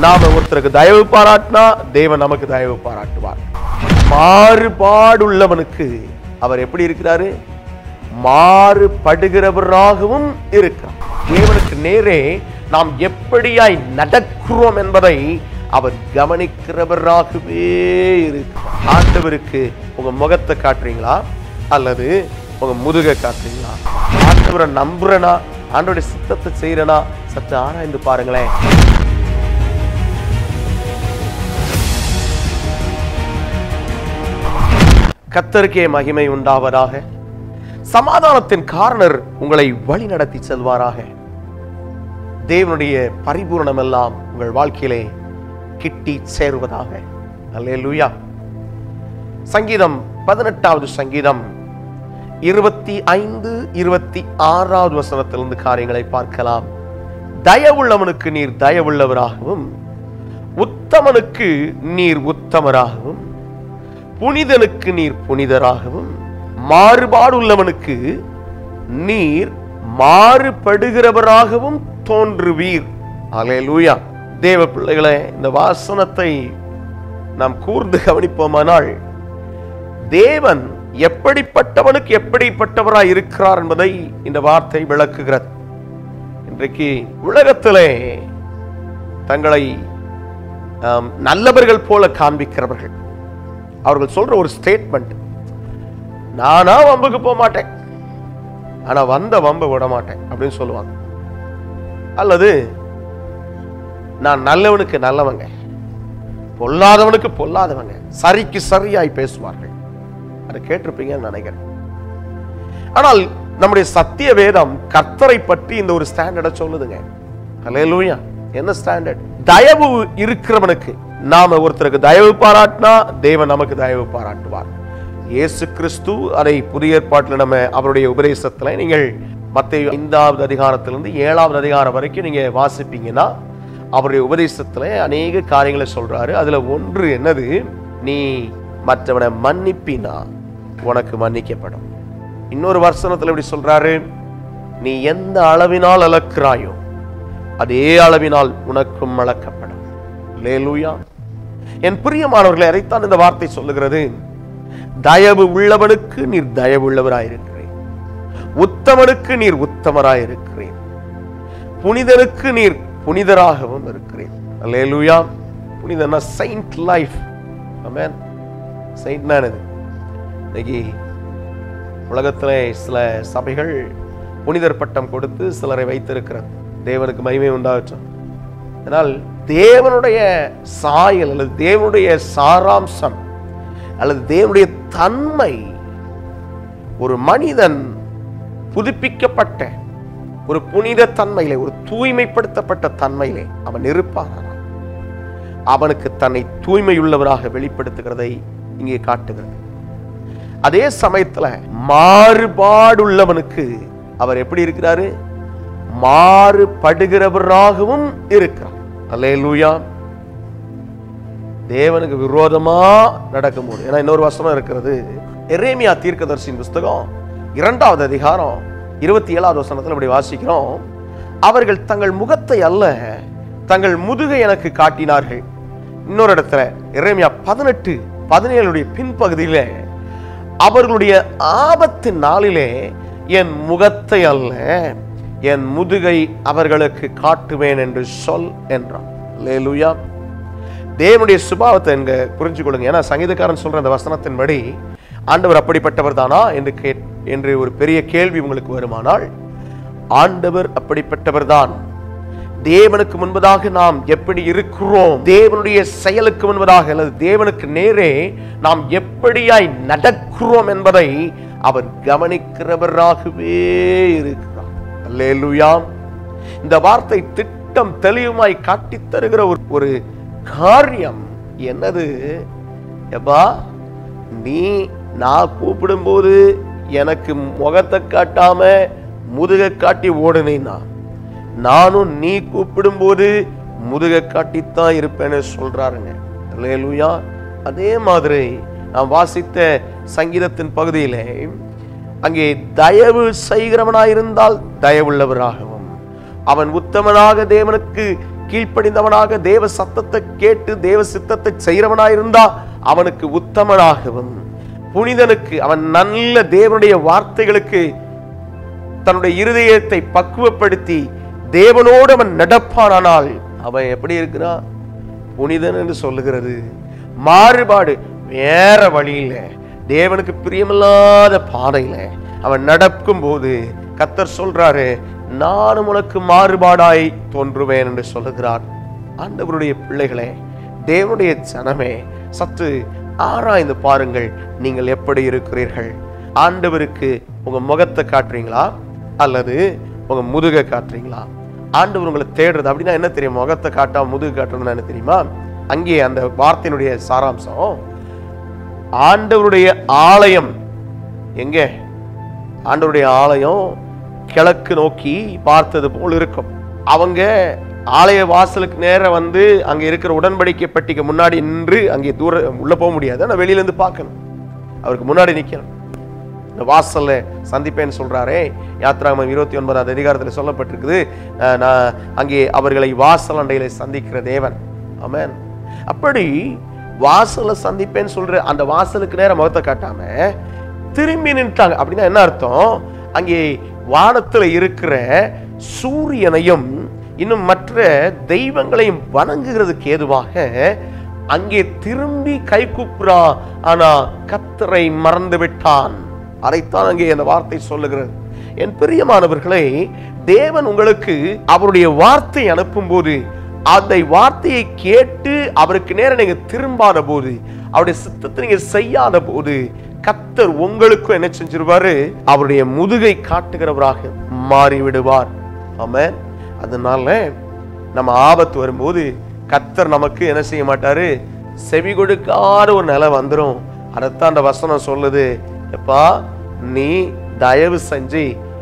நாம ஒருத்தருக்கு தயவு பாராட்டினா தேவன் நமக்கு தயவு பாராட்டுவார் மாறுபாடுள்ளவனுக்கு அவர் எப்படி இருக்கிறாரு மாறுபடுகிறவராகவும் இருக்கிறார் தேவனுக்கு நேரே நாம் எப்படியாய் நடக்கிறோம் என்பதை அவர் கவனிக்கிறவராகவே இருக்கிறார் ஆண்டவருக்கு உங்க முகத்தை காட்டுறீங்களா அல்லது உங்க முதுகை காட்டுறீங்களா ஆண்டவரை நம்புறனா ஆண்டவருடைய சித்தத்தை செய்யறனா சற்று ஆராய்ந்து பாருங்களேன் கத்தருக்கே மகிமை உண்டாவதாக சமாதானத்தின் காரணர் உங்களை வழி நடத்தி செல்வாராக தேவனுடைய பரிபூரணம் எல்லாம் உங்கள் வாழ்க்கையிலே கிட்டி சேருவதாக அல்லேலூயா சங்கீதம் பதினெட்டாவது சங்கீதம் இருபத்தி ஐந்து இருபத்தி ஆறாவது வசனத்திலிருந்து காரியங்களை பார்க்கலாம் தயவுள்ளவனுக்கு நீர் தயவுள்ளவராகவும் உத்தமனுக்கு நீர் உத்தமராகவும் புனிதனுக்கு நீர் புனிதராகவும் மாறுபாடுள்ளவனுக்கு நீர் மாறுபடுகிறவராகவும் தோன்றுவீர் அலேலூயா தேவ பிள்ளைகளே இந்த வாசனத்தை நாம் கூர்ந்து கவனிப்போமானால் தேவன் எப்படிப்பட்டவனுக்கு எப்படிப்பட்டவராய் இருக்கிறார் என்பதை இந்த வார்த்தை விளக்குகிறது இன்றைக்கு உலகத்திலே தங்களை ஆம், நல்லவர்கள் போல காண்பிக்கிறவர்கள் அவர்கள் சொல்ற ஒரு ஸ்டேட்மெண்ட் நானா வம்புக்கு போக மாட்டேன் ஆனா வந்த வம்பை விட மாட்டேன் அப்படின்னு சொல்லுவாங்க அல்லது நான் நல்லவனுக்கு நல்லவங்க பொல்லாதவனுக்கு பொல்லாதவங்க சரிக்கு சரியாய் பேசுவார்கள் அதை கேட்டிருப்பீங்கன்னு நினைக்கிறேன் ஆனால் நம்முடைய சத்திய வேதம் கர்த்தரை பற்றி இந்த ஒரு ஸ்டாண்டர்டை சொல்லுதுங்க ஹalleluya என்ன ஸ்டாண்டர்ட் தயவு இருக்கிறவனுக்கு நாம ஒருத்தருக்கு தயவு பாராட்டினா தேவன் நமக்கு தயவு பாராட்டுவார் இயேசு கிறிஸ்து அதை புதிய ஏற்பாட்டில் நம்ம அவருடைய உபதேசத்துல நீங்கள் மத்திய ஐந்தாவது அதிகாரத்திலிருந்து ஏழாவது அதிகாரம் வரைக்கும் நீங்க வாசிப்பீங்கன்னா அவருடைய உபதேசத்துல அநேக காரியங்களை சொல்றாரு அதுல ஒன்று என்னது நீ மற்றவனை மன்னிப்பினா உனக்கு மன்னிக்கப்படும் இன்னொரு வசனத்துல இப்படி சொல்றாரு நீ எந்த அளவினால் அளக்கிறாயோ அதே அளவினால் உனக்கும் அளக்கப்படும் லேலூயா என் பிரியமானவர்களை அதைத்தான் இந்த வார்த்தை சொல்லுகிறது தயவு உள்ளவனுக்கு நீர் தயவு உள்ளவராயிருக்கிறேன் உத்தமனுக்கு நீர் உத்தமராயிருக்கிறேன் புனிதனுக்கு நீர் புனிதராகவும் இருக்கிறேன் அல்லேலூயா புனிதனா செயின்ட் லைஃப் ஆமென் செயின்ட்னா என்னது இன்னைக்கு உலகத்திலே சில சபைகள் புனிதர் பட்டம் கொடுத்து சிலரை வைத்திருக்கிறது தேவனுக்கு மகிமை உண்டாகட்டும் ஆனால் தேவனுடைய சாயல் அல்லது தேவனுடைய சாராம்சம் அல்லது தேவனுடைய தன்மை ஒரு மனிதன் புதுப்பிக்கப்பட்ட ஒரு புனித தன்மையிலே ஒரு தூய்மைப்படுத்தப்பட்ட தன்மையிலே அவன் இருப்பான் அவனுக்கு தன்னை தூய்மையுள்ளவராக வெளிப்படுத்துகிறதை இங்கே காட்டுகிறது அதே சமயத்துல மாறுபாடுள்ளவனுக்கு அவர் எப்படி இருக்கிறாரு மாறுபடுகிறவராகவும் இருக்கிறார் அல்லேலூயா தேவனுக்கு விரோதமா நடக்கும்போது ஏன்னா இன்னொரு வசனம் இருக்கிறது எரேமியா தீர்க்கதரிசியின் புஸ்தகம் இரண்டாவது அதிகாரம் இருபத்தி ஏழாவது வசனத்தில் இப்படி வாசிக்கிறோம் அவர்கள் தங்கள் முகத்தை அல்ல தங்கள் முதுகை எனக்கு காட்டினார்கள் இன்னொரு இடத்துல எரேமியா பதினெட்டு பதினேழுடைய பின்பகுதியில அவர்களுடைய ஆபத்து நாளிலே என் முகத்தை அல்ல என் முதுகை அவர்களுக்கு காட்டுவேன் என்று சொல் என்றான் லேலுயா தேவனுடைய சுபாவத்தை எங்க புரிஞ்சு கொள்ளுங்க ஏன்னா சங்கீதக்காரன் சொல்ற அந்த வசனத்தின்படி ஆண்டவர் அப்படிப்பட்டவர் தானா என்று கே என்று ஒரு பெரிய கேள்வி உங்களுக்கு வருமானால் ஆண்டவர் அப்படிப்பட்டவர் தான் தேவனுக்கு முன்பதாக நாம் எப்படி இருக்கிறோம் தேவனுடைய செயலுக்கு முன்பதாக அல்லது தேவனுக்கு நேரே நாம் எப்படியாய் நடக்கிறோம் என்பதை அவர் கவனிக்கிறவராகவே இருக்கிறார் அல்லேலூயா இந்த வார்த்தை திட்டம் தெளிவுமாய் காட்டித் தருகிற ஒரு ஒரு காரியம் என்னது எப்பா நீ நான் கூப்பிடும்போது எனக்கு முகத்தை காட்டாம முதுகை காட்டி ஓடுனேன்னா நானும் நீ கூப்பிடும்போது முதுகை காட்டித்தான் இருப்பேன்னு சொல்றாருங்க அல்லேலூயா அதே மாதிரி நான் வாசித்த சங்கீதத்தின் பகுதியிலே அங்கே தயவு செய்கிறவனாயிருந்தால் தயவுள்ளவராகவும் அவன் உத்தமனாக தேவனுக்கு கீழ்ப்படிந்தவனாக தேவ சத்தத்தை கேட்டு தேவ சித்தத்தை செய்கிறவனாயிருந்தா அவனுக்கு உத்தமனாகவும் புனிதனுக்கு அவன் நல்ல தேவனுடைய வார்த்தைகளுக்கு தன்னுடைய இருதயத்தை பக்குவப்படுத்தி தேவனோடு அவன் நடப்பானானால் அவன் எப்படி இருக்கிறான் புனிதன் என்று சொல்லுகிறது மாறுபாடு வேற வழியில தேவனுக்கு பிரியமில்லாத பாதையில அவன் நடக்கும் போது கத்தர் சொல்றாரு நானும் உனக்கு மாறுபாடாய் தோன்றுவேன் என்று சொல்லுகிறார் ஆண்டவருடைய பிள்ளைகளே தேவனுடைய ஜனமே சற்று ஆராய்ந்து பாருங்கள் நீங்கள் எப்படி இருக்கிறீர்கள் ஆண்டவருக்கு உங்க முகத்தை காட்டுறீங்களா அல்லது உங்க முதுகை காட்டுறீங்களா ஆண்டவர் உங்களை தேடுறது அப்படின்னா என்ன தெரியும் முகத்தை காட்டாம முதுகு காட்டுறதுன்னா என்ன தெரியுமா அங்கே அந்த வார்த்தையினுடைய சாராம்சம் ஆண்டவருடைய ஆலயம் எங்க ஆண்டவருடைய ஆலயம் கிழக்கு நோக்கி பார்த்தது போல் இருக்கும் அவங்க ஆலய வாசலுக்கு நேர வந்து அங்க இருக்கிற உடன்படிக்கை பெட்டிக்கு முன்னாடி நின்று அங்கே தூர உள்ள போக முடியாது ஆனா வெளியில இருந்து பார்க்கணும் அவருக்கு முன்னாடி நிக்கணும் இந்த வாசல்ல சந்திப்பேன்னு சொல்றாரே யாத்ராமம் இருபத்தி ஒன்பதாவது அதிகாரத்தில் சொல்லப்பட்டிருக்குது அஹ், நான் அங்கே அவர்களை வாசல் அண்டையில சந்திக்கிற தேவன் ஆமென் அப்படி வாசல்ல சந்திப்பேன்னு சொல்ற அந்த வாசலுக்கு நேரம் முகத்தை காட்டாம திரும்பி நின்ட்டாங்க அப்படின்னா என்ன அர்த்தம் அங்கே வானத்துல இருக்கிற சூரியனையும் இன்னும் மற்ற தெய்வங்களையும் வணங்குகிறதுக்கு ஏதுவாக அங்கே திரும்பி கை கூப்புறா ஆனா கத்தரை மறந்து விட்டான் அதைத்தான் அங்கே அந்த வார்த்தை சொல்லுகிறது என் பிரியமானவர்களே தேவன் உங்களுக்கு அவருடைய வார்த்தை அனுப்பும்போது அந்த வார்த்தையை கேட்டு அவருக்கு நேரம் நீங்க திரும்பாத போது அவருடைய சித்தத்தை நீங்க செய்யாத போது கத்தர் உங்களுக்கும் என்ன செஞ்சிருவாரு அவருடைய முதுகை காட்டுகிறவராக மாறி விடுவார் ஆமென் அதனால நம்ம ஆபத்து வரும்போது கத்தர் நமக்கு என்ன செய்ய மாட்டாரு செவி கொடுக்காத ஒரு நிலை வந்துரும் அதைத்தான் அந்த வசனம் சொல்லுது எப்பா நீ தயவு செஞ்சு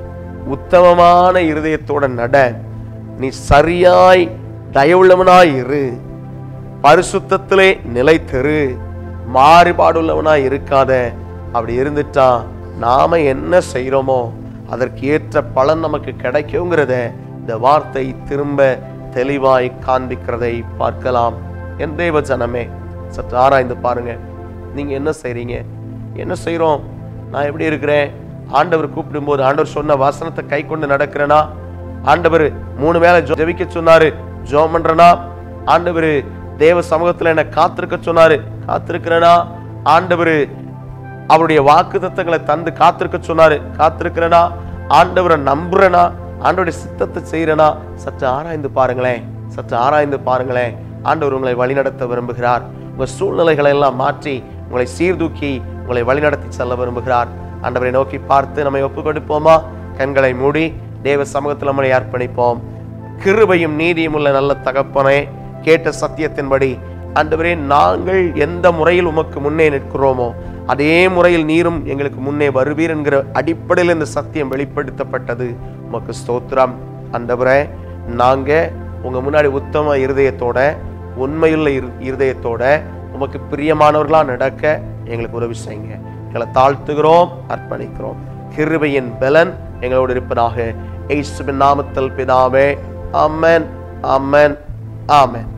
உத்தமமான இருதயத்தோட நட நீ சரியாய் தயவுள்ளவனாய் இரு பரிசுத்தத்திலே நிலைத்திரு மாறுபாடுள்ளவனாய் இருக்காத அப்படி இருந்துட்டா நாம என்ன செய்றோமோ அதற்கு ஏற்ற பலன் நமக்கு கிடைக்குங்கிறத இந்த வார்த்தை திரும்ப தெளிவாய் காண்பிக்கிறதை பார்க்கலாம் என் தேவ ஜனமே சற்று ஆராய்ந்து பாருங்க நீங்க என்ன செய்றீங்க என்ன செய்றோம் நான் எப்படி இருக்கிறேன் ஆண்டவர் கூப்பிடும்போது ஆண்டவர் சொன்ன வசனத்தை கை கொண்டு நடக்கிறேனா ஆண்டவர் மூணு வேளை ஜெ- ஜெபிக்க சொன்னாரு ஜெபம் பண்றேனா ஆண்டவர் தேவ சமூகத்துல என்ன காத்திருக்க சொன்னாரு காத்திருக்கிறேனா ஆண்டவர் அவருடைய வாக்கு தத்தங்களை தந்து காத்திருக்க சொன்னாரு காத்திருக்கிறேனா ஆண்டவரை நம்புறேனா ஆண்டவருடைய சித்தத்தை செய்யறேனா சற்று ஆராய்ந்து பாருங்களேன் சற்று ஆராய்ந்து பாருங்களேன் ஆண்டவர் உங்களை வழிநடத்த விரும்புகிறார் உங்க சூழ்நிலைகளை எல்லாம் மாற்றி உங்களை சீர்தூக்கி உங்களை வழிநடத்தி செல்ல விரும்புகிறார் ஆண்டவரை நோக்கி பார்த்து நம்மை ஒப்பு கொடுப்போமா கண்களை மூடி தேவ சமூகத்தில் நம்மளை அர்ப்பணிப்போம் கிருபையும் நீதியும் உள்ள நல்ல தகப்பனே கேட்ட சத்தியத்தின்படி ஆண்டவரே நாங்கள் எந்த முறையில் உமக்கு முன்னே நிற்கிறோமோ அதே முறையில் நீரும் எங்களுக்கு முன்னே வருவீர் என்கிற அடிப்படையில் இந்த சத்தியம் வெளிப்படுத்தப்பட்டது உமக்கு ஸ்தோத்திரம் ஆண்டவரே நாங்க உங்க முன்னாடி உத்தம இருதயத்தோட உண்மையுள்ள இரு- இருதயத்தோட உமக்கு பிரியமானவர்களா நடக்க எங்களுக்கு உதவி செய்யுங்க எங்களை தாழ்த்துகிறோம் அர்ப்பணிக்கிறோம் கிருபையின் பலன் எங்களோடு இருப்பதாக இயேசுவின் நாமத்தில் பிதாவே ஆமென் ஆமென் ஆமென்